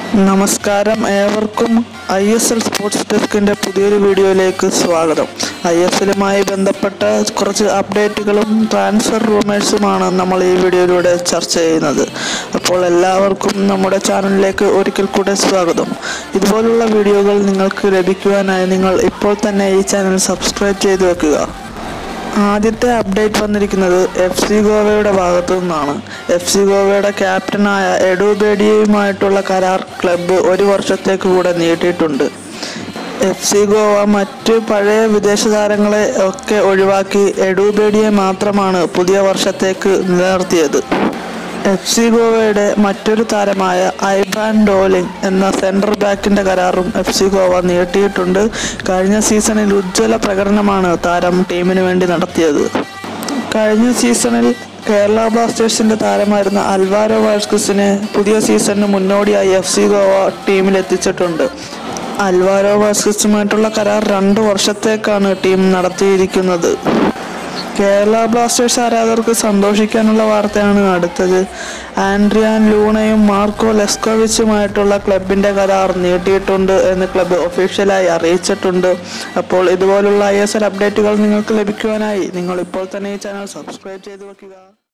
നമസ്കാരം ഏവർക്കും I S L sports ഡെസ്കിൻ്റെ പുതിയൊരു വീഡിയോയിലേക്ക് സ്വാഗതം ഐ എസ് എല്ലുമായി ബന്ധപ്പെട്ട കുറച്ച് അപ്ഡേറ്റുകളും ട്രാൻസ്ഫർ റൂമേഴ്സുമാണ് നമ്മൾ ഈ വീഡിയോയിലൂടെ ചർച്ച ചെയ്യുന്നത് അപ്പോൾ എല്ലാവർക്കും നമ്മുടെ ചാനലിലേക്ക് ഒരിക്കൽ കൂടെ സ്വാഗതം ഇതുപോലുള്ള വീഡിയോകൾ നിങ്ങൾക്ക് ലഭിക്കുവാനായി നിങ്ങൾ ഇപ്പോൾ തന്നെ ഈ ചാനൽ സബ്സ്ക്രൈബ് ചെയ്തു വെക്കുക ആദ്യത്തെ അപ്ഡേറ്റ് വന്നിരിക്കുന്നത് എഫ് സി ഗോവയുടെ ഭാഗത്തു നിന്നാണ് എഫ് സി ഗോവയുടെ ക്യാപ്റ്റനായ എഡു ബേഡിയയുമായിട്ടുള്ള കരാർ ക്ലബ്ബ് ഒരു വർഷത്തേക്ക് കൂടെ നീട്ടിയിട്ടുണ്ട് എഫ് സി ഗോവ മറ്റ് പഴയ വിദേശ താരങ്ങളെ ഒക്കെ ഒഴിവാക്കി എഡു ബേഡിയെ മാത്രമാണ് പുതിയ വർഷത്തേക്ക് നിലനിർത്തിയത് എഫ് സി ഗോവയുടെ മറ്റൊരു താരമായ ഐബാൻ ഡോലിംഗ് എന്ന സെൻട്രൽ ബാക്കിന്റെ കരാറും എഫ് സി ഗോവ നീട്ടിയിട്ടുണ്ട് കഴിഞ്ഞ സീസണിൽ ഉജ്ജ്വല പ്രകടനമാണ് താരം ടീമിന് വേണ്ടി നടത്തിയത് കഴിഞ്ഞ സീസണിൽ കേരള ബ്ലാസ്റ്റേഴ്സിന്റെ താരമായിരുന്ന അൽവാരോ വാസ്കസിനെ പുതിയ സീസണിന് മുന്നോടിയായി എഫ് സി ഗോവ ടീമിൽ എത്തിച്ചിട്ടുണ്ട് അൽവാരോ വാസ്കസുമായിട്ടുള്ള കരാർ രണ്ട് വർഷത്തേക്കാണ് ടീം നടത്തിയിരിക്കുന്നത് കേരള ബ്ലാസ്റ്റേഴ്സ് ആരാധകർക്ക് സന്തോഷിക്കാനുള്ള വാർത്തയാണ് അടുത്തത് ആൻഡ്രിയാൻ ലൂണയും മാർക്കോ ലെസ്കോവിച്ചുമായിട്ടുള്ള ക്ലബിന്റെ കരാർ നീട്ടിയിട്ടുണ്ട് എന്ന് ക്ലബ്ബ് ഒഫീഷ്യലായി അറിയിച്ചിട്ടുണ്ട് അപ്പോൾ ഇതുപോലുള്ള ഐ എസ് എൽ അപ്ഡേറ്റുകൾ നിങ്ങൾക്ക് ലഭിക്കുവാനായി നിങ്ങൾ ഇപ്പോൾ തന്നെ ഈ ചാനൽ സബ്സ്ക്രൈബ് ചെയ്ത് വെക്കുക